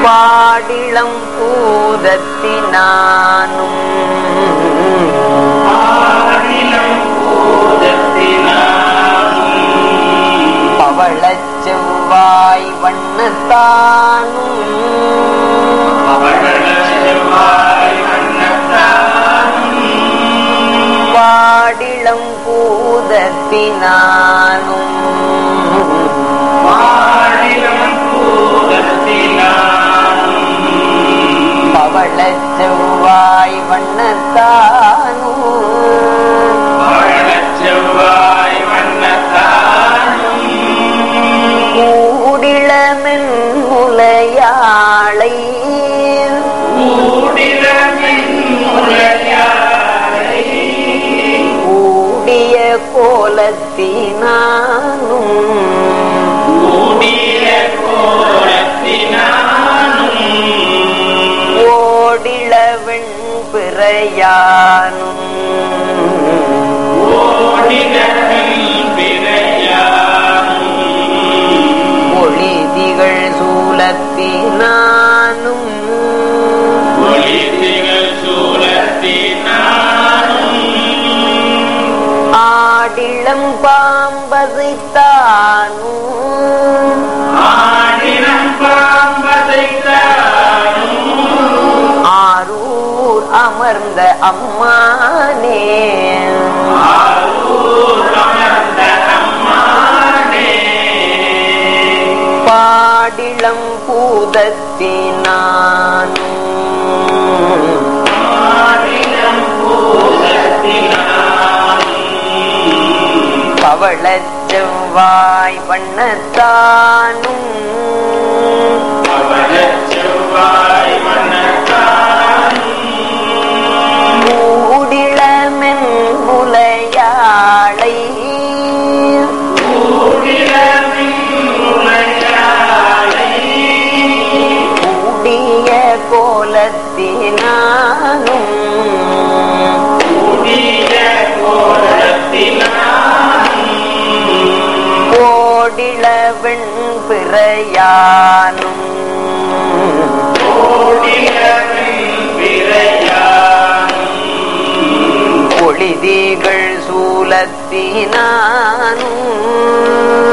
பாடிளம் பூதத்தினானும் பவளச் செவ்வாய் வண்ணத்தானும் பாடிளம் பூதத்தினானும் பவளச் செவ்வாய் வண்ணத்தானும் கூடிளமென் முலையாளை கூடிய கோலத்தினானும் ஓடிளவெண் பிறையானும் ஒளிதிகள் சூலத்தினானும் ஆடிளம் பாம்பதைத்தானும் ஆரூர் அமர்ந்த அம்மானே பாடிளம் பூதத்தினானும் பவளச் செவ்வாய் வண்ணத்தானும் மூடிளமென் முலையாளை கூடிய கோலத்தினானும் ஓடிளவெண் பிறையானும் ஒளிதிகள் சூலத்தினானும்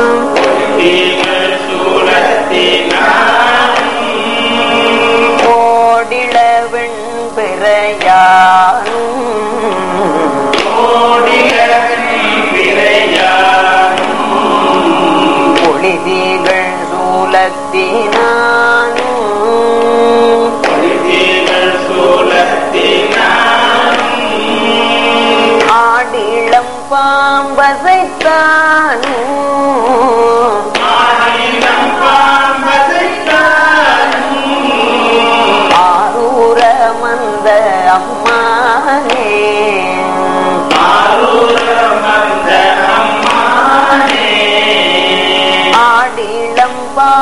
ஓடிளவெண் பிறையானும் ஒளிதிகள் சூலத்தினானும் ஆடிளம் பாம்பசைத்தானும் ஆரூர மந்த அம்மானே ஆடிளம்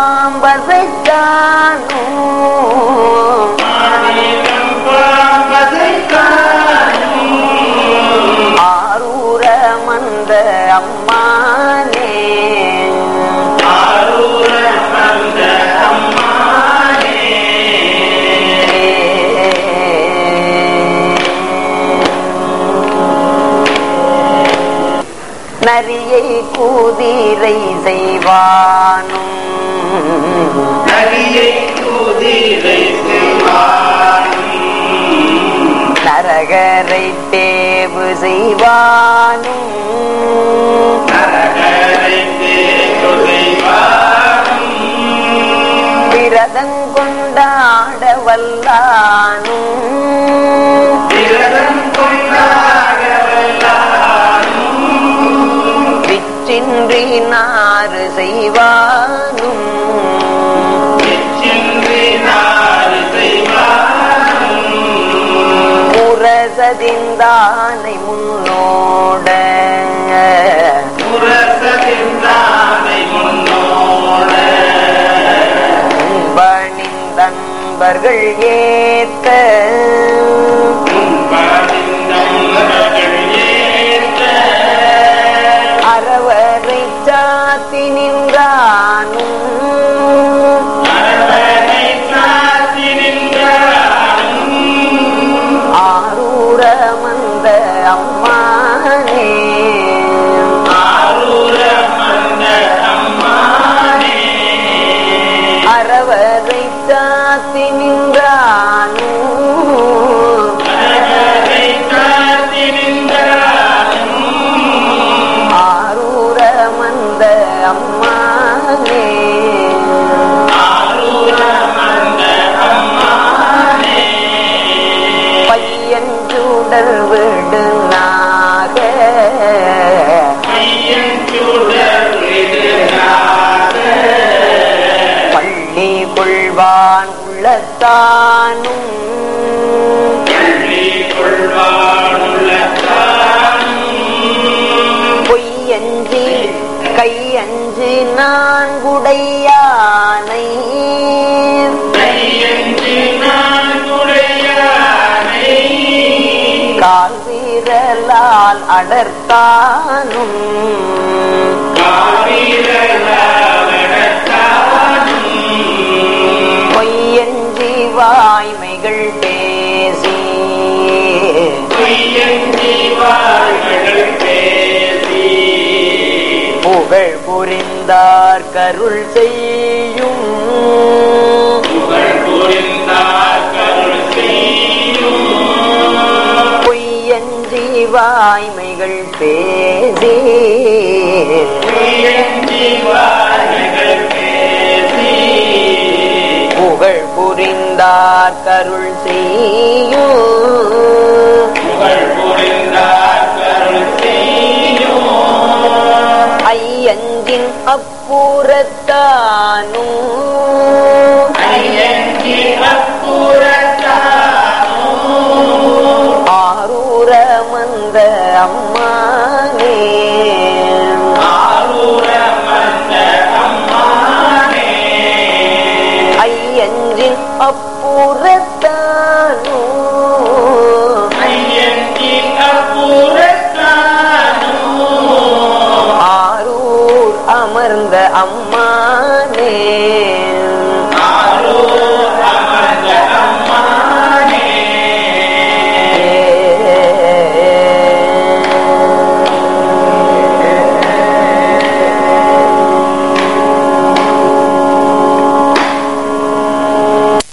பாம்பசைத்தானும் ஆரூர மந்த அம்மானே நரியை குதிரை செய்வானும் நரகரை தேவு செய்வானும் விரதங்கொண்டாட வல்லானும் விற்றின்றி நாறு செய்வானும் முரசதிந்தானை முன்னோட பணிந்தன்பர்கள் ஏத்த அறவரை சாத்தி நின்றானும் அரவரை சாத்தி நின்றானோ அரவரை காத்தி நின்றானும் ஆரூர மந்த அம்மானே ஆரூரமந்த அம்மானே பையன் சுடர் விடு நாக ஐயன் சுடர் விடுநாத பள்ளி கொள்வான் உள்ளத்தானும் பள்ளி கொள்வானுள்ளத்தானும் பொய்யஞ்சி கையஞ்சி நான் குடையானை கையஞ்சி நான் உடையானை கால் வீரலால் அடர்த்தானும் காவிரலாவடத்தானும் பொய்யஞ்சி வாய்மைகள் பேசி பொய்யஞ்சி வாழ்கள் பேசி புகழ் புரிந்தார் கருள் செய்யும் புகழ் புரிந்தார் கருள் செய்யும் பொய்யஞ்சி வாய்மைகள் பேசி பொய்யஞ்சி வாழ்கள் பேசி புகழ் புரிந்தார் கருள் செய்யும் புகழ் புரிந்தார் கருள் செய்யும் ஐயஞ்சின் அப்புறத்தானும் ஐயஞ்சி அப்புறத்தானும் ஆரூர மந்த அம்மானே ஆரூரமந்த அம்மானே ஐயஞ்சின் அப்புறத்தானும் ஐயஞ்சி அப்புறத்தானும் ஆரூர் அமர்ந்த அம்மா